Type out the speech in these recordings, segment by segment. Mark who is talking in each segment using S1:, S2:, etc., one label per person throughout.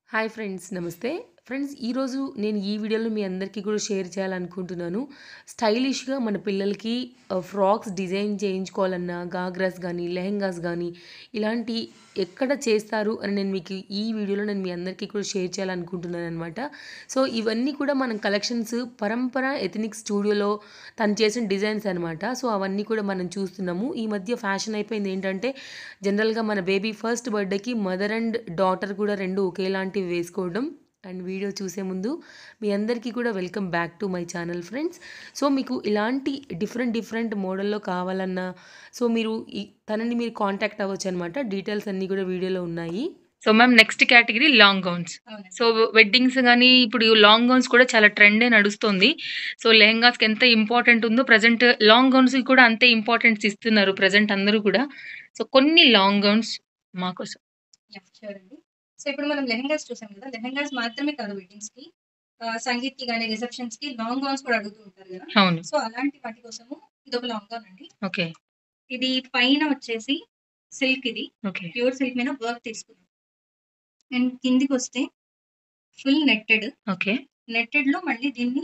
S1: Hi friends నమస్తే friends ఈరోజు నేను ఈ వీడియోలో మీ అందరికీ కూడా షేర్ చేయాలనుకుంటున్నాను స్టైలిష్గా మన పిల్లలకి ఫ్రాక్స్ డిజైన్ చేయించుకోవాలన్నా గాగ్రాస్ కానీ లెహెంగాస్ కానీ ఇలాంటి ఎక్కడ చేస్తారు అని నేను మీకు ఈ వీడియోలో నేను మీ అందరికీ కూడా షేర్ చేయాలనుకుంటున్నాను అనమాట సో ఇవన్నీ కూడా మనం కలెక్షన్స్ పరంపర ఎథనిక్ స్టూడియోలో తను చేసిన డిజైన్స్ అనమాట సో అవన్నీ కూడా మనం చూస్తున్నాము ఈ మధ్య ఫ్యాషన్ అయిపోయింది ఏంటంటే జనరల్గా మన బేబీ ఫస్ట్ బర్త్డేకి మదర్ అండ్ డాటర్ కూడా రెండు ఒకేలాంటివి వేసుకోవడం అండ్ వీడియో చూసే ముందు మీ అందరికీ కూడా welcome back to my channel friends so మీకు ఇలాంటి డిఫరెంట్ డిఫరెంట్ మోడల్లో కావాలన్నా సో మీరు ఈ తనని మీరు కాంటాక్ట్ అవ్వచ్చు అనమాట డీటెయిల్స్ అన్నీ కూడా వీడియోలో ఉన్నాయి
S2: so ma'am next category long gowns
S3: అవునండి.
S2: సో వెడ్డింగ్స్ కానీ ఇప్పుడు లాంగ్ గౌన్స్ కూడా చాలా ట్రెండే నడుస్తుంది సో లెహంగాస్కి ఎంత ఇంపార్టెంట్ ఉందో ప్రజెంట్ లాంగ్ గౌన్స్ కూడా అంతే ఇంపార్టెన్స్ ఇస్తున్నారు ప్రజెంట్ అందరూ కూడా సో కొన్ని లాంగ్ గౌన్స్ మాకోసం
S3: యా, sure అండి సో ఇప్పుడు మనం లెహెంగాస్ చూసాం కదా లెహెంగాస్ మాత్రమే కాదు వెడ్డింగ్స్ కి సంగీత్ కి కానీ రిసెప్షన్స్ కి లాంగ్ గౌన్స్ కూడా అడుగుతూ ఉంటారు కదా
S2: అవును
S3: సో అలాంటి వాటి కోసము ఇది ఒక లాంగ్ గౌన్ అండి
S2: ఓకే
S3: ఇది పైన వచ్చేసి సిల్క్ ఇది
S2: ఓకే
S3: ప్యూర్ సిల్క్ మీద వర్క్ తీసుకున్నాం అండ్ కిందికి వస్తే ఫుల్ నెట్టెడ్
S2: ఓకే
S3: నెట్టెడ్ లో మళ్ళీ దీన్ని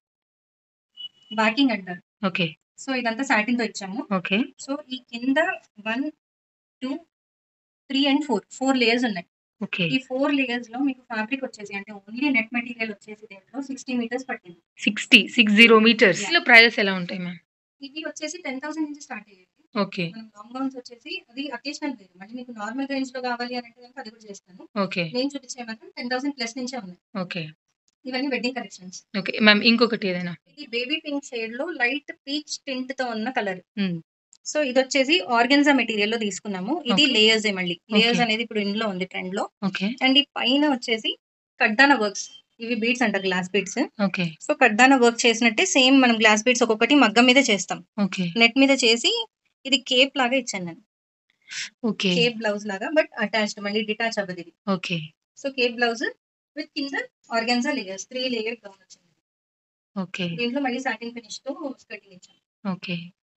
S3: బ్యాకింగ్ అంటారు
S2: ఓకే
S3: సో ఇదంతా సాటిన్ తో ఇచ్చాము
S2: ఓకే
S3: సో ఈ కింద one two three and four four layers ఉన్నాయి
S2: ఓకే
S3: ఈ ఫోర్ లేయర్స్ లో మీకు ఫ్యాబ్రిక్ వచ్చేసి అంటే ఓన్లీ నెట్ మెటీరియల్ వచ్చేసి దీంట్లో సిక్స్టీ మీటర్స్ పట్టింది
S2: సిక్స్టీ సిక్స్ జీరో మీటర్స్ లో ప్రైజెస్ ఎలా ఉంటాయి మ్యామ్
S3: ఇవి వచ్చేసి టెన్ థౌసండ్ నుంచి స్టార్ట్ అయ్యేది
S2: ఓకే
S3: మనం లాంగ్ గౌన్స్ వచ్చేసి అది అకేషనల్ వేరు మళ్ళీ మీకు నార్మల్ రేంజ్ లో కావాలి అని అంటే కనుక అది కూడా చేస్తాను
S2: ఓకే
S3: నేను చూపించే మాత్రం టెన్ థౌసండ్ ప్లస్ నుంచే ఉన్నాయి
S2: ఓకే
S3: ఇవన్నీ వెడ్డింగ్ కలెక్షన్స్
S2: ఓకే మ్యామ్ ఇంకొకటి ఏదైనా
S3: ఇది బేబీ పింక్ షేడ్ లో లైట్ పీచ్ టింట్ తో ఉన్న కలర్
S2: Hmm.
S3: సో ఇది వచ్చేసి ఆర్గన్జా మెటీరియల్ లో తీసుకున్నాము ఇది
S2: Okay.
S3: లేయర్స్ మళ్ళీ లేయర్స్
S2: Okay.
S3: అనేది ఇప్పుడు ఇందులో ఉంది ట్రెండ్ లో
S2: ఓకే
S3: అండ్ ఈ పైన వచ్చేసి కడ్డాన వర్క్స్ ఇవి బీడ్స్ అంటారు గ్లాస్ బీడ్స్
S2: ఓకే
S3: సో కడ్డాన వర్క్ చేసినట్టే సేమ్ మనం గ్లాస్ బీడ్స్ ఒక్కొక్కటి మగ్గం మీద చేస్తాం
S2: ఓకే
S3: నెట్ మీద చేసి ఇది కేప్ లాగా ఇచ్చాను నేను
S2: ఓకే
S3: కేప్ బ్లౌజ్ లాగా బట్ అటాచ్డ్ మళ్ళీ డిటాచ్ అవ్వదు ఇది
S2: okay
S3: so cape blouse with కింద organza layers three layer gown వచ్చింది
S2: ఓకే
S3: దీంట్లో మళ్ళీ సాటిన్ ఫినిష్ తో స్కర్టింగ్ ఇచ్చాను
S2: okay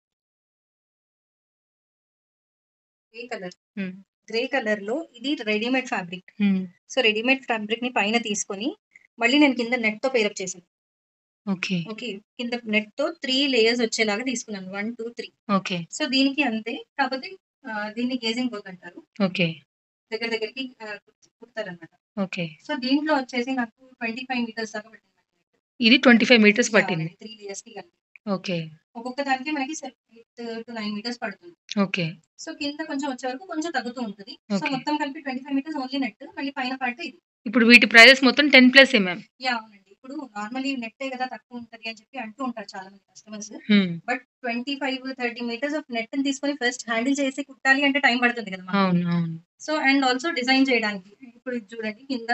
S3: grey colour
S2: Hmm.
S3: Grey colour లో ఇది readymade fabric so readymade fabric ని పైన తీసుకొని మళ్ళీ నేను కింద నెట్ తో పేరప్ చేశాను
S2: ఓకే
S3: ఓకే కింద నెట్ తో త్రీ లేయర్స్ వచ్చేలాగా తీసుకున్నాను one two three
S2: okay
S3: so దీనికి అంతే కాకపోతే ఆ, దీన్ని గేజింగ్ వర్క్ అంటారు
S2: ఓకే
S3: దగ్గర దగ్గరికి కుడతారు అనమాట
S2: ఓకే
S3: సో దీంట్లో వచ్చేసి నాకు ట్వంటీ ఫైవ్ మీటర్స్ దాకా పట్టింది
S2: ఇది ట్వంటీ ఫైవ్ మీటర్స్ పట్టింది
S3: త్రీ లేయర్స్ కి కలిపి
S2: ఓకే
S3: ఒక్కొక్క దానికి మనకి ఎయిట్ టు నైన్ మీటర్స్ పడుతుంది
S2: ఓకే
S3: సో కింద కొంచెం వచ్చే వరకు కొంచెం తగ్గుతూ ఉంటుంది సో
S2: Okay.
S3: మొత్తం కలిపి twenty five metres only net మళ్ళీ పైన పార్ట్ ఇది
S2: ఇప్పుడు వీటి ప్రైజెస్ మొత్తం టెన్ ప్లస్ మ్యామ్
S3: యా అవునండి ఇప్పుడు నార్మల్లీ నెట్టే కదా తక్కువ ఉంటది అని చెప్పి అంటూ ఉంటారు చాలా మంది customers but twenty five thirty metres of net తీసుకొని ఫస్ట్ హ్యాండిల్ చేసి కుట్టాలి అంటే టైం పడుతుంది కదా మనకి.
S2: అవును అవును
S3: సో అండ్ ఆల్సో డిజైన్ చేయడానికి ఇప్పుడు ఇది చూడండి కింద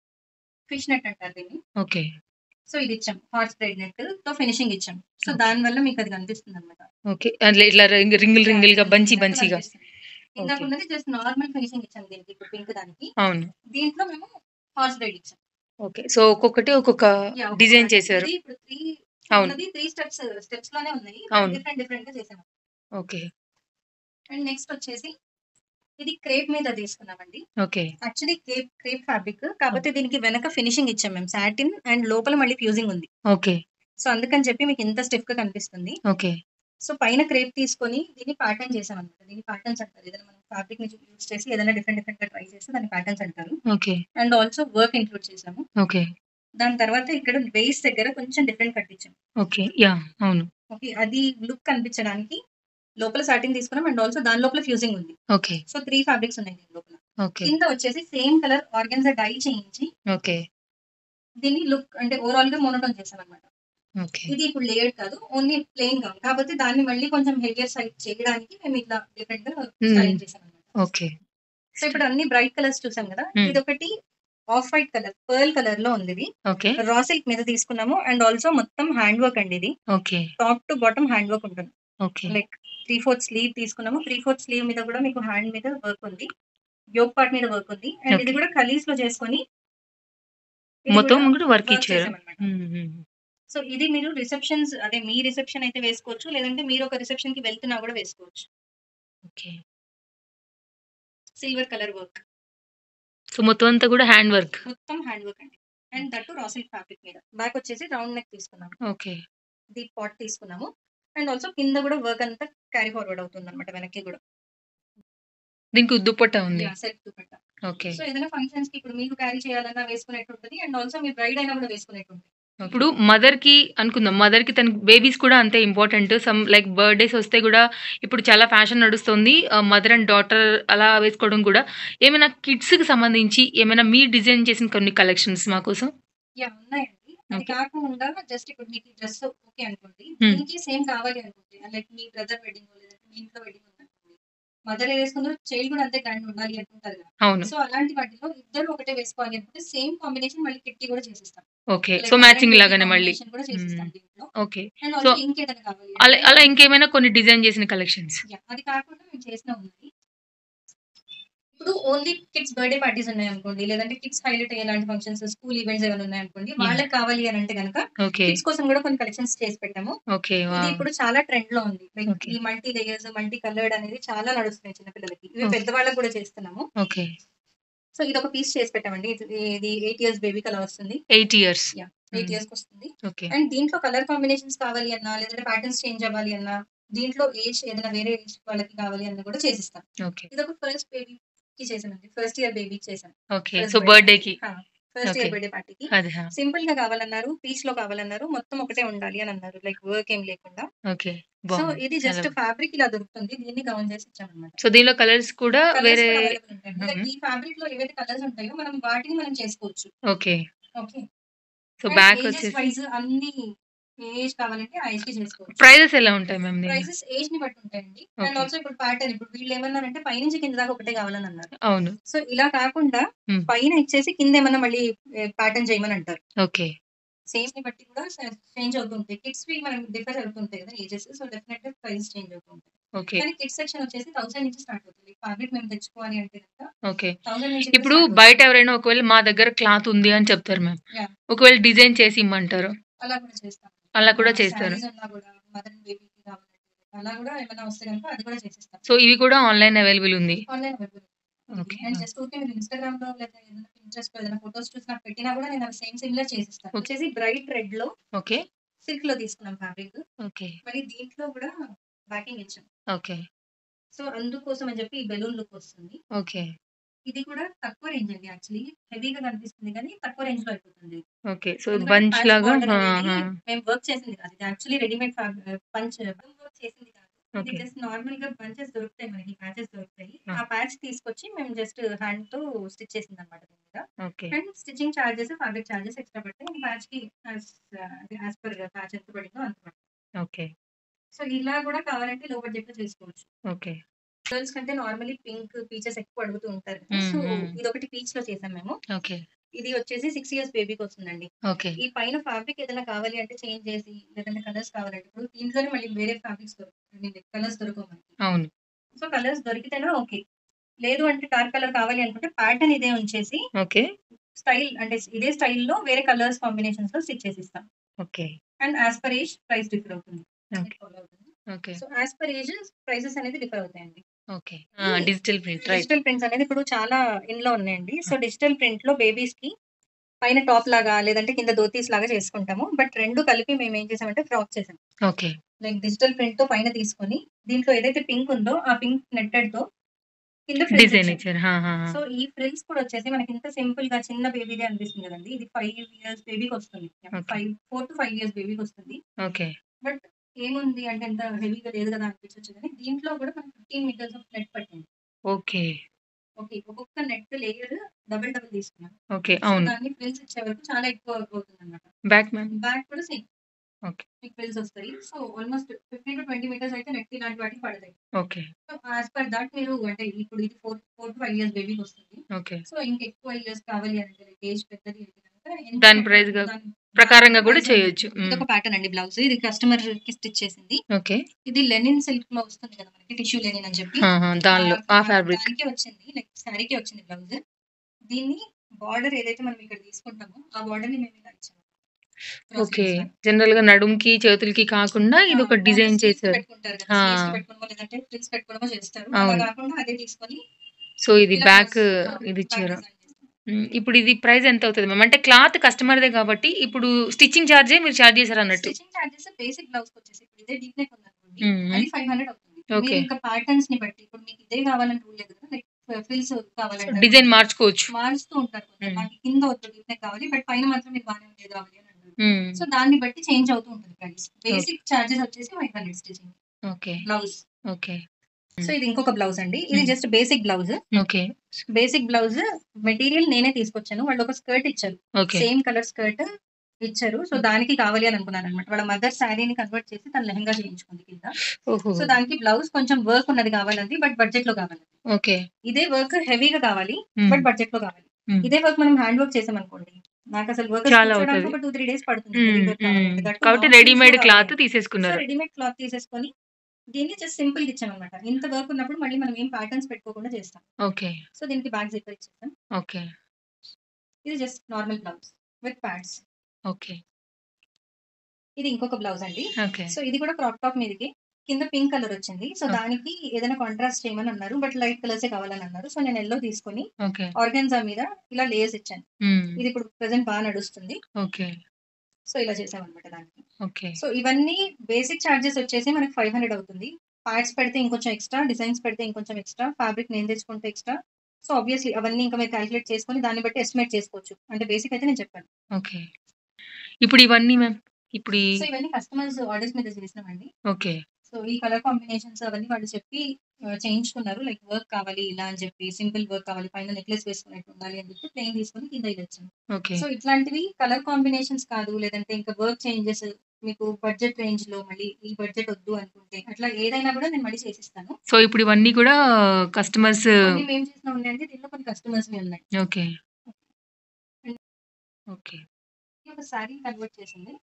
S3: ఫిష్ నెట్ అంటారు దీన్ని
S2: ఓకే
S3: సో ఇది ఇచ్చాం హార్స్ బ్రెడ్ నెట్ తో ఫినిషింగ్ ఇచ్చాం సో
S2: Okay.
S3: దాని వల్ల మీకు అది కనిపిస్తుంది అనమాట
S2: ఓకే అట్లా ఇట్లా రింగ్ రింగిల్ రింగిల్ గా బంచి బంచిగా
S3: ఇందాక
S2: Okay.
S3: ఉన్నది జస్ట్ నార్మల్ ఫినిషింగ్ ఇచ్చాం దీనికి ఇప్పుడు పింక్ దానికి
S2: అవును
S3: దీంట్లో మేము హార్స్ బ్రెడ్ ఇచ్చాం
S2: ఓకే సో ఒక్కొక్కటి ఒక్కొక్క
S3: Yeah, ఒక
S2: డిజైన్
S3: part.
S2: చేశారు
S3: ఇది ఇప్పుడు త్రీ
S2: అవును.
S3: ఉన్నది త్రీ స్టెప్స్ స్టెప్స్ లోనే ఉన్నాయి
S2: అవును.
S3: డిఫరెంట్ డిఫరెంట్ గా చేసాం
S2: ఓకే
S3: అండ్ నెక్స్ట్ వచ్చేసి ఇది క్రేప్ మీద తీసుకున్నామండి
S2: okay
S3: actually crepe crepe fabric కాకపోతే దీనికి వెనక ఫినిషింగ్ ఇచ్చాం మేము సాటిన్ అండ్ లోపల మళ్ళీ ఫ్యూజింగ్ ఉంది
S2: ఓకే
S3: సో అందుకని చెప్పి మీకు ఇంత స్టిఫ్ గా కనిపిస్తుంది
S2: ఓకే
S3: సో పైన క్రేప్ తీసుకొని దీన్ని ప్యాటర్న్ చేసాం అనమాట దీన్ని ప్యాటర్న్స్ అంటారు ఏదైనా మనం ఫ్యాబ్రిక్ ని యూజ్ చేసి ఏదైనా డిఫరెంట్ డిఫరెంట్ గా ట్రై చేస్తే దాన్ని ప్యాటర్న్స్ అంటారు
S2: okay
S3: and also work include చేసాము
S2: ఓకే
S3: దాని తర్వాత ఇక్కడ బేస్ దగ్గర కొంచెం డిఫరెంట్ కట్టించాం
S2: ఓకే యా అవును
S3: ఓకే అది లుక్ కనిపించడానికి లోపల సాటిన్ తీసుకున్నాం అండ్ ఆల్సో దాని లోపల ఫ్యూజింగ్ ఉంది
S2: ఓకే
S3: సో త్రీ ఫ్యాబ్రిక్స్ ఉన్నాయి దీని లోపల
S2: ఓకే
S3: కింద వచ్చేసి సేమ్ కలర్ ఆర్గన్జా డై చేయించి
S2: ఓకే
S3: దీన్ని లుక్ అంటే ఓవరాల్ గా మోనోటోన్ చేసాం అనమాట
S2: ఓకే
S3: ఇది ఇప్పుడు లేయర్డ్ కాదు ఓన్లీ ప్లెయిన్ గా ఉంది. కాకపోతే దాన్ని మళ్ళీ కొంచెం హెవియర్ సైడ్ చేయడానికి మేము ఇట్లా డిఫరెంట్ గా స్టైల్ చేసాం అనమాట
S2: ఓకే
S3: సో ఇప్పుడు అన్ని బ్రైట్ కలర్స్ చూసాం కదా
S2: Hmm.
S3: ఇది ఒకటి off white colour pearl colour లో ఉంది ఇది
S2: ఓకే
S3: రా సిల్క్ మీద తీసుకున్నాము అండ్ ఆల్సో మొత్తం హ్యాండ్ వర్క్ అండి ఇది
S2: okay
S3: top to bottom hand work ఉంటుంది
S2: okay
S3: like three fourth sleeve తీసుకున్నాము త్రీ ఫోర్త్ స్లీవ్ మీద కూడా మీకు హ్యాండ్ మీద వర్క్ ఉంది యోగ్ పార్ట్ మీద వర్క్ ఉంది అండ్ ఇది
S2: Okay.
S3: కూడా కలీస్ లో చేసుకొని ఇది
S2: మొత్తం
S3: కూడా
S2: కూడా వర్క్
S3: work
S2: ఇచ్చారు
S3: చేసామన్నమాట. సో ఇది మీరు రిసెప్షన్స్ అదే మీ రిసెప్షన్ అయితే వేసుకోవచ్చు లేదంటే మీరు ఒక రిసెప్షన్ కి వెళ్తున్నా కూడా వేసుకోవచ్చు
S2: okay
S3: silver colour work
S2: so మొత్తం అంతా కూడా హ్యాండ్ వర్క్.
S3: మొత్తం హ్యాండ్ వర్క్ అండి. And that raw silk fabric మీద. బ్యాక్ వచ్చేసి రౌండ్ నెక్ తీసుకున్నాము.
S2: ఓకే.
S3: డీప్ పాట్ తీసుకున్నాము. అండ్ ఆల్సో కింద కూడా వర్క్ అంతా క్యారీ ఫార్వర్డ్ అవుతుందన్నమాట వెనక్కి కూడా.
S2: దీనికి దుప్పట్టా ఉంది.
S3: Yeah! Self dupatta.
S2: Okay.
S3: So ఏదైనా ఫంక్షన్స్‌కి ఇప్పుడు మీకు క్యారీ చేయాలన్నా వేసుకునేట్టు ఉంటది. అండ్ ఆల్సో మీ బ్రైడ్ అయినా కూడా వేసుకునేట్టు ఉంటది.
S2: ఇప్పుడు మదర్‌కి అనుకుందాం. మదర్‌కి తన బేబీస్ కూడా అంతే ఇంపార్టెంట్. సమ్ లైక్ బర్త్‌డేస్ వస్తే కూడా ఇప్పుడు చాలా ఫ్యాషన్ నడుస్తుంది. ఆహ్, మదర్ అండ్ డాటర్ అలా వేసుకోవడం కూడా. ఏమైనా కిడ్స్‌కి సంబంధించి ఏమైనా మీరు డిజైన్ చేసిన కొన్ని కలెక్షన్స్ మా కోసం?
S3: యాహ్! ఉన్నాయండి. అది
S2: ఓకే.
S3: కాకుండా జస్ట్ ఇప్పుడు మీకు ఈ డ్రెస్ ఓకే అనుకోండి.
S2: హ్మ్.
S3: దీనికి సేమ్ కావాలి అనుకోండి. లైక్ మీ బ్రదర్ వెడ్డింగో లేదంటే మీ ఇంట్లో వెడ్డింగ్ ఉందనుకోండి. మదర్ ఏ వేసుకుందో చైల్డ్ కూడా అంతే గ్రాండ్ ఉండాలి అనుకుంటారు కదా!
S2: అవును.
S3: సో అలాంటి వాటిలో ఇద్దరు ఒకటే వేసుకోవాలి అనుకుంటే సేమ్ కాంబినేషన్ మళ్ళీ కిట్‌కి కూడా చేసిస్తాం.
S2: Okay.
S3: Like
S2: so
S3: mother and
S2: matching
S3: baby
S2: లాగానే మళ్ళీ.
S3: కాంబినేషన్ కూడా
S2: హ్మ్.
S3: చేసిస్తాం దీంట్లో.
S2: ఓకే.
S3: అండ్
S2: సో
S3: ఆల్సో ఇంకేదైనా కావాలి
S2: అలా
S3: అంటే
S2: అలా ఇంకేమైనా కొన్ని డిజైన్ చేసిన కలెక్షన్స్.
S3: యాహ్! అది కాకుండా మేము చేసినవి ఉన్నాయి. ఇప్పుడు ఓన్లీ కిడ్స్ బర్త్‌డే పార్టీస్ ఉన్నాయనుకోండి. లేదంటే కిడ్స్ హైలైట్ అయ్యేలాంటి ఫంక్షన్స్, స్కూల్ ఈవెంట్స్ ఏమైనా ఉన్నాయనుకోండి.
S2: యాహ్!
S3: వాళ్ళకి కావాలి అని అంటే గనక
S2: ఓకే.
S3: కిడ్స్ కోసం కూడా కొన్ని కలెక్షన్స్ చేసి పెట్టాము.
S2: ఓకే.
S3: ఇది
S2: వావ్!
S3: ఇప్పుడు చాలా ట్రెండ్‌లో ఉంది. Like
S2: okay.
S3: ఈ మల్టీ లేయర్స్, మల్టీ కలర్డ్ అనేది చాలా నడుస్తున్నాయి చిన్న పిల్లలకి. ఇవి
S2: ఓకే.
S3: పెద్దవాళ్ళకి కూడా చేస్తున్నాము.
S2: ఓకే.
S3: సో ఇదొక పీస్ చేసి పెట్టామండి. ఇది ఇది 8 ఇయర్స్ బేబీకి అలా వస్తుంది.
S2: 8 ఇయర్స్.
S3: యాహ్! 8
S2: హ్మ్.
S3: ఇయర్స్‌కి వస్తుంది.
S2: ఓకే.
S3: అండ్ దీంట్లో కలర్ కాంబినేషన్స్ కావాలి అన్నా, లేదంటే ప్యాటర్న్స్ చేంజ్ అవ్వాలి అన్నా, దీంట్లో ఏజ్ ఏదైనా వేరే ఏజ్ వాళ్ళకి కావాలి అన్నా కూడా చేసిస్తాం.
S2: ఓకే.
S3: ఇదొక ఫస్ట్ బేబీకి చేశానండి. ఫస్ట్ ఇయర్ బేబీకి చేశాను.
S2: ఓకే.
S3: ఫస్ట్
S2: సో
S3: బర్త్‌డేకి.
S2: బర్త్‌డేకి.
S3: ఆ! First
S2: okay.
S3: ఇయర్ బర్త్‌డే పార్టీకి.
S2: అదే. ఆ!
S3: సింపుల్‌గా కావాలన్నారు. పీచ్‌లో కావాలన్నారు. మొత్తం ఒకటే ఉండాలి అని అన్నారు. లైక్ వర్క్ ఏం లేకుండా.
S2: ఓకే.
S3: సో
S2: బావుంది.
S3: ఇది
S2: చాలా
S3: జస్ట్
S2: బా
S3: ఫ్యాబ్రిక్ ఇలా దొరుకుతుంది. దీన్ని గౌన్ చేసి ఇచ్చామన్నమాట.
S2: సో దీనిలో కలర్స్ కూడా
S3: కలర్స్
S2: వేరే
S3: కూడా అవైలబుల్ ఉంటాయండి. లైక్
S2: హుహు.
S3: ఈ ఫ్యాబ్రిక్‌లో ఏవైతే కలర్స్ ఉంటాయో మనం వాటిని మనం చేసుకోవచ్చు.
S2: Okay.
S3: Okay.
S2: So
S3: and
S2: back
S3: ages
S2: వచ్చేసి
S3: వైస్ అన్ని ఏ ఏజ్ కావాలంటే ఆ ఏజ్‌కి చేసుకోవచ్చు.
S2: ప్రైజెస్ ఎలా ఉంటాయి మ్యామ్ దీనిలో?
S3: ప్రైజెస్ ఏజ్‌ని బట్టి ఉంటాయండి. And
S2: okay.
S3: ఆల్సో ఇప్పుడు ప్యాటర్న్ ఇప్పుడు వీళ్ళు ఏమన్నారంటే పైనుంచి కింద దాకా ఒకటే కావాలని అన్నారు.
S2: అవును.
S3: సో ఇలా కాకుండా
S2: హ్మ్.
S3: పైన ఇచ్చేసి కింద ఏమన్నా మళ్ళీ ఆహ్, ప్యాటర్న్ చేయమని అంటారు.
S2: ఓకే.
S3: సేమ్‌ని బట్టి కూడా స చేంజ్ అవుతుంటాయి. కిడ్స్‌వి మనం డిఫర్ అవుతుంటాయి కదా! ఏజెస్. సో డెఫినెట్‌గా ప్రైస్ చేంజ్ అవుతూ ఉంటాయి.
S2: ఓకే.
S3: కానీ కిడ్స్ సెక్షన్ వచ్చేసి 1000 నుంచి స్టార్ట్ అవుతుంది. ఫ్యాబ్రిక్ మేము తెచ్చుకోవాలి అంటే గనుక
S2: ఓకే.
S3: 1000 నుంచి కూడా
S2: ఇప్పుడు
S3: స్టార్ట్ అవుతుంది.
S2: బయట ఎవరైనా ఒకవేళ మా దగ్గర క్లాత్ ఉంది అని చెప్తారు మ్యామ్.
S3: యాహ్!
S2: ఒకవేళ డిజైన్ చేసి ఇమ్మంటారు.
S3: అలా కూడా చేస్తాం.
S2: అలా కూడా
S3: ఆహ్,
S2: చేస్తారు.
S3: శారీస్ ఉన్నా కూడా మదర్ అండ్ బేబీకి కావాలంటే అలా కూడా ఏమైనా వస్తే గనుక అది కూడా చేసిస్తాం.
S2: సో ఇవి కూడా ఆన్‌లైన్ అవైలబుల్ ఉంది.
S3: Online available.
S2: Okay.
S3: And
S2: ah!
S3: Just ఊరికే మీరు ఇన్‌స్టాగ్రామ్‌లో లేదా ఏదైనా పింట్రెస్ట్‌లో ఏదైనా ఫోటోస్ చూసి నాకు పెట్టినా కూడా నేను అవి సేమ్ సిమిలర్ చేసిస్తాను.
S2: ఓకే.
S3: వచ్చేసి బ్రైట్ రెడ్‌లో
S2: ఓకే.
S3: సిల్క్‌లో తీసుకున్నాం ఫ్యాబ్రిక్.
S2: ఓకే.
S3: మళ్ళీ దీంట్లో కూడా బ్యాకింగ్ ఇచ్చాం.
S2: ఓకే.
S3: సో అందుకోసం అని చెప్పి ఈ బెలూన్ లుక్ వస్తుంది.
S2: ఓకే.
S3: ఇది కూడా తక్కువ రేంజ్ అండి యాక్చువల్లీ. హెవీగా కనిపిస్తుంది కానీ తక్కువ రేంజ్‌లో అయిపోతుంది.
S2: ఓకే. సో
S3: ఎందుకంటే
S2: బంచ్
S3: ప్యాచ్
S2: లాగా
S3: బార్డర్
S2: ఆ!
S3: అనేది
S2: ఆ!
S3: మేము వర్క్ చేసింది కాదు. ఇది యాక్చువల్లీ రెడీమేడ్ ఫ్యాబ్ పంచ్ వర్క్ చేసింది కాదు. ఇది
S2: ఓకే.
S3: జస్ట్ నార్మల్‌గా బంచెస్ దొరుకుతాయి మనకి. ప్యాచెస్ దొరుకుతాయి.
S2: ఆ!
S3: ఆ ప్యాచ్ తీసుకొచ్చి మేము జస్ట్ హ్యాండ్‌తో స్టిచ్ చేసిందన్నమాట దీని మీద.
S2: Okay.
S3: And stitching charges, fabric charges extra పడతాయి. అండ్ ప్యాచ్‌కి యాస్ అంటే యాస్ పర్ ప్యాచ్ ఎంత పడిందో అంత పడుతుంది.
S2: ఓకే.
S3: సో ఇలా కూడా కావాలంటే లో బడ్జెట్‌లో చేసుకోవచ్చు.
S2: ఓకే.
S3: గర్ల్స్ కంటే నార్మల్లీ పింక్, పీచెస్ ఎక్కువ అడుగుతూ ఉంటారు కదా!
S2: హ్మ్.
S3: సో
S2: హ్మ్.
S3: ఇదొకటి పీచ్‌లో చేసాం మేము.
S2: ఓకే.
S3: ఇది వచ్చేసి 6 ఇయర్స్ బేబీకి వస్తుందండి.
S2: ఓకే.
S3: ఈ పైన ఫ్యాబ్రిక్ ఏదైనా కావాలి అంటే చేంజ్ చేసి లేదంటే కలర్స్ కావాలంటే ఇప్పుడు దీంట్లోనే మళ్ళీ వేరే ఫ్యాబ్రిక్స్ దొరుకుతాయి. ఐ మీన్ కలర్స్ దొరకవు మనకి.
S2: అవును.
S3: సో కలర్స్ దొరికితేనే ఓకే. లేదు అంటే డార్క్ కలర్ కావాలి అనుకుంటే ప్యాటర్న్ ఇదే ఉంచేసి
S2: ఓకే.
S3: స్టైల్ అంటే ఇదే స్టైల్‌లో వేరే కలర్స్ కాంబినేషన్స్‌లో స్టిచ్ చేసిస్తాం.
S2: Okay.
S3: And as per age price differ అవుతుంది.
S2: ఓకే.
S3: ఫాలో అవుతుంది.
S2: Okay.
S3: So as per age prices అనేది డిఫర్ అవుతాయండి.
S2: Okay. Ah! Digital print right.
S3: Digital prints అనేది ఇప్పుడు చాలా ఇన్‌లో ఉన్నాయండి. సో డిజిటల్ ప్రింట్‌లో బేబీస్‌కి పైన టాప్ లాగా లేదంటే కింద ధోతీస్ లాగా చేసుకుంటాము. బట్ 2 కలిపి మేము ఏం చేసామంటే ఫ్రాక్ చేసాం.
S2: ఓకే.
S3: లైక్ డిజిటల్ ప్రింట్‌తో పైన తీసుకొని దీంట్లో ఏదైతే పింక్ ఉందో ఆ పింక్ నెట్టెడ్‌తో కింద ఫ్రిల్స్
S2: డిజైన్
S3: ఇచ్చాం.
S2: ఇచ్చారు. ఆ! ఆ! ఆ!
S3: సో ఈ ఫ్రిల్స్ కూడా వచ్చేసి మనకి ఇంత సింపుల్‌గా చిన్న బేబీదే అనిపిస్తుంది కదండీ! ఇది 5 ఇయర్స్ బేబీకి వస్తుంది.
S2: ఓకే.
S3: 5 4-5 ఇయర్స్ బేబీకి వస్తుంది.
S2: ఓకే.
S3: బట్ ఏముంది అంటే ఎంత హెవీగా లేదు కదా అనిపించొచ్చు కానీ దీంట్లో కూడా మనకి 15 మీటర్స్ ఆఫ్ నెట్ పట్టింది.
S2: ఓకే.
S3: ఓకే. ఒక్కొక్క నెట్ లేయర్ డబుల్ డబుల్ తీసుకున్నాం.
S2: ఓకే.
S3: సో
S2: అవును.
S3: దాన్ని ఫ్రిల్స్ ఇచ్చే వరకు చాలా ఎక్కువ అవుతుందన్నమాట.
S2: Back ma'am?
S3: బ్యాక్ కూడా సేమ్.
S2: ఓకే.
S3: మీకు ఫ్రిల్స్ వస్తాయి. సో ఆల్‌మోస్ట్ 15-20 మీటర్స్ అయితే నెట్ ఇలాంటి వాటికి పడతాయి.
S2: Okay.
S3: So as per that మీరు అంటే ఇప్పుడు ఇది 4 4-5 ఇయర్స్ బేబీకి వస్తుంది.
S2: ఓకే.
S3: సో ఇంకెక్కువ ఇయర్స్ కావాలి అంటే లైక్ ఏజ్ పెద్దది అయితే గనుక ఎంత
S2: దాని
S3: నెట్
S2: ప్రైస్‌గా
S3: దాని
S2: ప్రకారంగా కూడా
S3: ప్రైస్
S2: చేయొచ్చు.
S3: ఉంటుంది.
S2: హ్మ్.
S3: ఇదొక ప్యాటర్న్ అండి బ్లౌజ్. ఇది కస్టమర్‌కి స్టిచ్ చేసింది.
S2: ఓకే.
S3: ఇది లెనిన్ సిల్క్‌లో వస్తుంది కదా మనకి టిష్యూ లెనిన్ అని చెప్పి.
S2: ఆహా!
S3: ఆ
S2: దానిలో ఆ
S3: ఆ
S2: ఫ్యాబ్రిక్.
S3: దానికే వచ్చింది. లైక్ శారీకే వచ్చింది బ్లౌజ్. దీన్ని బార్డర్ ఏదైతే మనం ఇక్కడ తీసుకుంటామో ఆ బార్డర్‌ని మేము ఇలా ఇచ్చాము. Cross
S2: okay.
S3: లైన్స్ లాగా.
S2: జనరల్‌గా నడుముకి, చేతులకి కాకుండా
S3: ఆ!
S2: ఇదొక
S3: దాంట్లో
S2: డిజైన్
S3: స్లీవ్స్
S2: చేశారు.
S3: పెట్టుకుంటారు కదా!
S2: ఆ!
S3: స్లీవ్స్‌కి పెట్టుకోవడమో లేదంటే ఫ్రిల్స్ పెట్టుకోవడమో చేస్తారు. అలా
S2: అవును.
S3: కాకుండా అదే తీసుకొని
S2: సో ఇది
S3: ఇలా
S2: బ్యాక్
S3: క్రాస్ ఆ!
S2: ఇది
S3: బ్యాక్
S2: ఇచ్చారు.
S3: డిజైన్ చేస్తాం.
S2: హ్మ్. ఇప్పుడు ఇది ప్రైస్ ఎంత అవుతది మ్యామ్? అంటే క్లాత్ కస్టమర్‌దే కాబట్టి ఇప్పుడు స్టిచ్చింగ్ చార్జే మీరు చార్జ్ చేసారన్నట్టు.
S3: స్టిచింగ్ చార్జెస్ బేసిక్ బ్లౌజ్‌కొచ్చేసి ఇప్పుడు ఇదే డీప్ నెక్ ఉందనుకోండి.
S2: హుహు.
S3: అది 500 అవుతుంది.
S2: ఓకే.
S3: మీరు ఇంకా ప్యాటర్న్స్‌ని బట్టి ఇప్పుడు మీకు ఇదే కావాలని రూల్ లేదు కదా! లైక్ ఫ్రిల్స్
S2: సో,
S3: కావాలంటారు.
S2: డిజైన్ మార్చుకోవచ్చు.
S3: మారుస్తూ ఉంటారు కొందరు.
S2: హ్మ్.
S3: నాకు కింద వద్దు డీప్ నెక్ కావాలి. బట్ పైన మాత్రం మీకు బానే ఉండేది కావాలి అని అంటారు.
S2: హ్మ్.
S3: సో, దాన్ని బట్టి చేంజ్ అవుతూ ఉంటుంది ప్రైస్.
S2: ఓకే.
S3: బేసిక్ చార్జెస్ వచ్చేసి 500 stitching.
S2: Okay.
S3: Blouse.
S2: Okay.
S3: So,
S2: hmm.
S3: ఇది ఇంకొక బ్లౌజ్ అండి. ఇది
S2: hmm.
S3: Just basic blouse.
S2: Okay.
S3: Basic blouse material నేనే తీసుకొచ్చాను. వాళ్ళు ఒక స్కర్ట్ ఇచ్చారు.
S2: ఓకే.
S3: సేమ్ కలర్ స్కర్ట్ ఇచ్చారు. So,
S2: hmm.
S3: దానికి కావాలి అని అనుకున్నానన్నమాట. వాళ్ళ మదర్ శారీని కన్వర్ట్ చేసి తను లెహెంగా చేయించుకుంది కింద.
S2: ఓహో!
S3: సో, దానికి బ్లౌజ్ కొంచెం వర్క్ ఉన్నది కావాలంది. బట్ బడ్జెట్‌లో కావాలంది.
S2: ఓకే.
S3: ఇదే వర్క్ హెవీగా కావాలి.
S2: హ్మ్.
S3: బట్ బడ్జెట్‌లో కావాలి.
S2: హ్మ్.
S3: ఇదే వర్క్ మనం హ్యాండ్ వర్క్ చేసామనుకోండి. నాకసలు వర్కర్స్
S2: చాలా
S3: కూర్చోడానికి
S2: అవుతది.
S3: ఒక 2, 3 డేస్ పడుతుంది.
S2: హ్మ్.
S3: Heavy work
S2: hmm.
S3: కావాలంటే. దట్ టూ
S2: కాబట్టి
S3: లాంగ్ స్లీవ్స్‌లో
S2: రెడీమేడ్ క్లాత్
S3: కావాలి. సో,
S2: తీసేసుకున్నారు.
S3: రెడీమేడ్ క్లాత్ తీసేసుకొని దీన్ని జస్ట్ సింపుల్‌గా ఇచ్చామన్నమాట. ఇంత వర్క్ ఉన్నప్పుడు మళ్ళీ మనం ఏం ప్యాటర్న్స్ పెట్టుకోకుండా చేస్తాం.
S2: ఓకే.
S3: సో, దీనికి బ్యాక్ జిప్పర్ ఇచ్చేసాం.
S2: ఓకే.
S3: ఇది just normal blouse with pads.
S2: Okay.
S3: ఇది ఇంకొక బ్లౌజ్ అండి.
S2: ఓకే.
S3: సో, ఇది కూడా క్రాప్ టాప్ మీదకి కింద పింక్ కలర్ వచ్చింది. So,
S2: okay.
S3: దానికి ఏదైనా కాంట్రాస్ట్ చేయమని అన్నారు. బట్ లైట్ కలర్సే కావాలని అన్నారు. సో, నేను యెల్లో తీసుకొని
S2: ఓకే.
S3: ఆర్గాన్జా మీద ఇలా లేయర్స్ ఇచ్చాను.
S2: హ్మ్.
S3: ఇది ఇప్పుడు ప్రెజెంట్ బాగా నడుస్తుంది.
S2: ఓకే.
S3: సో, ఇలా చేసామన్నమాట దానికి.
S2: ఓకే.
S3: సో, ఇవన్నీ బేసిక్ చార్జెస్ వచ్చేసి మనకి 500 అవుతుంది. పార్ట్స్ పెడితే ఇంకొంచెం ఎక్స్‌ట్రా, డిజైన్స్ పెడితే ఇంకొంచెం ఎక్స్‌ట్రా, ఫ్యాబ్రిక్ నేను తెచ్చుకుంటే ఎక్స్‌ట్రా. సో, ఆబ్వియస్‌లీ అవన్నీ ఇంకా మీరు కాలిక్యులేట్ చేసుకొని దాన్ని బట్టి ఎస్టిమేట్ చేసుకోవచ్చు. అంటే బేసిక్ అయితే నేను చెప్పాను.
S2: ఓకే. ఇప్పుడు ఇవన్నీ మ్యామ్ ఇప్పుడు ఈ
S3: సో, ఇవన్నీ కస్టమర్స్ ఆర్డర్స్ మీద చేసినవండి.
S2: ఓకే.
S3: సో, ఈ కలర్ కాంబినేషన్స్ అవన్నీ వాళ్ళు చెప్పి ఆహ్, చేయించుకున్నారు. లైక్ వర్క్ కావాలి ఇలా అని చెప్పి, సింపుల్ వర్క్ కావాలి, పైన నెక్లెస్ వేసుకున్నట్టు ఉండాలి అని చెప్పి ప్లెయిన్ తీసుకొని కింద ఇది వచ్చింది.
S2: ఓకే.
S3: సో, ఇట్లాంటివి కలర్ కాంబినేషన్స్ కాదు లేదంటే ఇంకా వర్క్ చేంజెస్ మీకు బడ్జెట్ రేంజ్‌లో మళ్ళీ ఈ బడ్జెట్ వద్దు అనుకుంటే అట్లా ఏదైనా కూడా నేను మళ్ళీ చేసిస్తాను.
S2: సో, ఇప్పుడు ఇవన్నీ కూడా కస్టమర్స్
S3: కొన్ని మేము చేసినవి ఉన్నాయండి. దీంట్లో కొన్ని కస్టమర్స్‌వి ఉన్నాయి.
S2: ఓకే.
S3: And
S2: okay.
S3: ఇది ఒక సారీ కన్వర్ట్ చేసింది.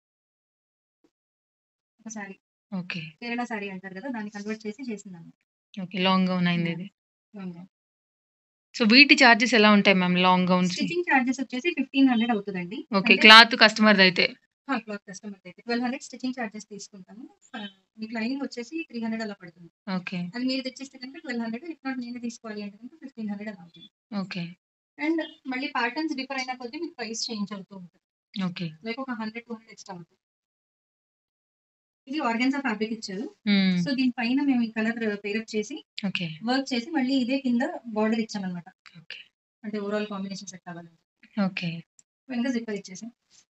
S3: ఒక సారీ.
S2: ఓకే.
S3: కేరళ సారీ అంటారు కదా! దాన్ని కన్వర్ట్ చేసి చేసిందన్నమాట.
S2: ఓకే. లాంగ్ గౌన్ అయింది
S3: హ్మ్.
S2: ఇది.
S3: Long gown.
S2: సో, వీటి చార్జెస్ ఎలా ఉంటాయి మ్యామ్ లాంగ్ గౌన్స్‌వి?
S3: స్టిచింగ్ చార్జెస్ వచ్చేసి 1500 అవుతదండి.
S2: ఓకే.
S3: అంటే
S2: క్లాత్ కస్టమర్‌దయితే.
S3: ఆ! క్లాత్ కస్టమర్‌ది అయితే 1200 స్టిచింగ్ చార్జెస్ తీసుకుంటాము. ఆహ్, మీకు లైనింగ్ వచ్చేసి 300 అలా పడుతుంది.
S2: ఓకే.
S3: అది మీరు తెచ్చిస్తే కనుక 1200 ఇఫ్ నాట్ నేనే తీసుకోవాలి అంటే కనుక 1500 అలా అవుతుంది.
S2: ఓకే.
S3: అండ్ మళ్ళీ ప్యాటర్న్స్ డిఫర్ అయిన కొద్దీ మీకు ప్రైస్ చేంజ్ అవుతూ ఉంటుంది.
S2: ఓకే.
S3: లైక్ ఒక 100, 200 ఎక్స్‌ట్రా అవుతుంది. ఇది ఆర్గాన్జా ఫ్యాబ్రిక్ ఇచ్చారు.
S2: హ్మ్.
S3: సో, దీని పైన మేము ఈ కలర్ పేరప్ చేసి
S2: ఓకే.
S3: వర్క్ చేసి మళ్ళీ ఇదే కింద బార్డర్ ఇచ్చామన్నమాట.
S2: ఓకే.
S3: అంటే ఓవరాల్ కాంబినేషన్ సెట్ అవ్వాలని.
S2: ఓకే.
S3: వెనక జిప్పర్ ఇచ్చేసాం.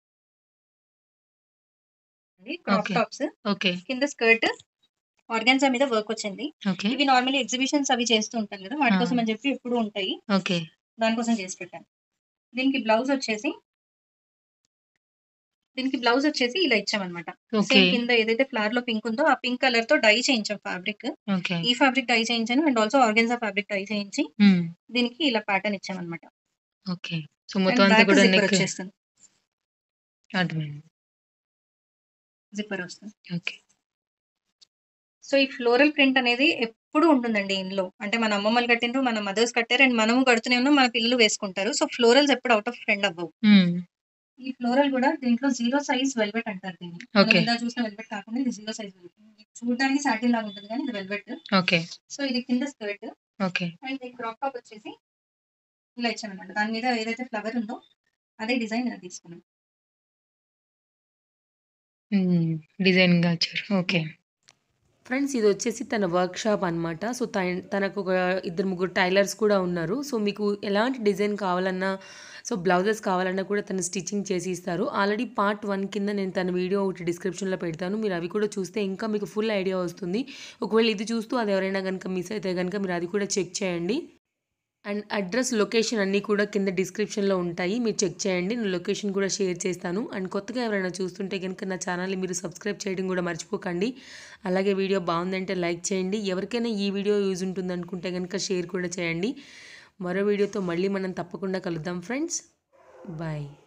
S3: అండి క్రాప్
S2: ఓకే.
S3: టాప్స్.
S2: ఓకే.
S3: కింద స్కర్ట్ ఆర్గాన్జా మీద వర్క్ వచ్చింది.
S2: ఓకే.
S3: ఇవి నార్మల్లీ ఎగ్జిబిషన్స్ అవి చేస్తూ ఉంటాను కదా! వాటి
S2: ఆ!
S3: కోసం అని చెప్పి ఎప్పుడూ ఉంటాయి.
S2: ఓకే.
S3: దానికోసం చేసి పెట్టాను. దీనికి బ్లౌజ్ వచ్చేసి దీనికి బ్లౌజ్ వచ్చేసి ఇలా ఇచ్చామన్నమాట.
S2: ఓకే.
S3: సేమ్ కింద ఏదైతే ఫ్లవర్‌లో పింక్ ఉందో ఆ పింక్ కలర్‌తో డై చేయించాం ఫ్యాబ్రిక్.
S2: ఓకే.
S3: ఈ ఫ్యాబ్రిక్ డై చేయించాను and also organza fabric dye చేయించి
S2: హ్మ్.
S3: దీనికి ఇలా ప్యాటర్న్ ఇచ్చామన్నమాట.
S2: ఓకే. సో,
S3: అండ్
S2: మొత్తం అంతా
S3: బ్యాక్
S2: కూడా
S3: జిప్పర్
S2: నెక్
S3: వచ్చేస్తుంది.
S2: అర్థమైంది.
S3: జిప్పర్ వస్తుంది.
S2: ఓకే.
S3: సో, ఈ ఫ్లోరల్ ప్రింట్ అనేది ఎప్పుడూ ఉంటుందండి ఇందులో. అంటే మన అమ్మమ్మలు కట్టిండ్రు, మన మదర్స్ కట్టారు అండ్ మనము కడుతూనే ఉన్నాం. మన పిల్లలు వేసుకుంటారు. సో, ఫ్లోరల్స్ ఎప్పుడు ఔట్ ఆఫ్ ట్రెండ్ అవ్వవు.
S2: హ్మ్.
S3: ఈ ఫ్లోరల్ కూడా దీంట్లో జీరో సైజ్ వెల్వెట్ అంటారు దీన్ని. మనం
S2: ఓకే.
S3: ఇందాక చూసిన వెల్వెట్ కాకుండా ఇది జీరో సైజ్ వెల్వెట్. చూడడానికి సాటిన్ లాగా ఉంటుంది కానీ ఇది వెల్వెట్.
S2: ఓకే.
S3: సో, ఇది కింద స్కర్ట్
S2: ఓకే.
S3: అండ్ ఈ క్రాప్ టాప్ వచ్చేసి ఇలా ఇచ్చామన్నమాట. దాని మీద ఏదైతే ఫ్లవర్ ఉందో అదే డిజైన్ ఇలా తీసుకున్నాం.
S2: హ్మ్. డిజైన్‌గా ఇచ్చారు. ఓకే.
S1: ఫ్రెండ్స్ ఇది వచ్చేసి తన వర్క్ షాప్ అనమాట. సో, తన్ తనకు ఒక ఇద్దరు, ముగ్గురు టైలర్స్ కూడా ఉన్నారు. సో, మీకు ఎలాంటి డిజైన్ కావాలన్నా సో, బ్లౌజెస్ కావాలన్నా కూడా తను స్టిచ్చింగ్ చేసి ఇస్తారు. ఆల్రెడీ పార్ట్ 1 కింద నేను తన వీడియో ఒకటి డిస్క్రిప్షన్‌లో పెడతాను. మీరు అవి కూడా చూస్తే ఇంకా మీకు ఫుల్ ఐడియా వస్తుంది. ఒకవేళ ఇది చూస్తూ అది ఎవరైనా గనుక మిస్ అయితే గనుక మీరు అది కూడా చెక్ చేయండి. అండ్ అడ్రస్, లొకేషన్ అన్నీ కూడా కింద డిస్క్రిప్షన్‌లో ఉంటాయి. మీరు చెక్ చేయండి. నేను లొకేషన్ కూడా షేర్ చేస్తాను. అండ్ కొత్తగా ఎవరైనా చూస్తుంటే గనుక నా ఛానల్‌ని మీరు సబ్స్క్రైబ్ చేయడం కూడా మర్చిపోకండి. అలాగే వీడియో బాగుందంటే లైక్ చేయండి. ఎవరికైనా ఈ వీడియో యూజ్ ఉంటుందనుకుంటే గనుక షేర్ కూడా చేయండి. మరో వీడియోతో మళ్ళీ మనం తప్పకుండా కలుద్దాం ఫ్రెండ్స్. బాయ్.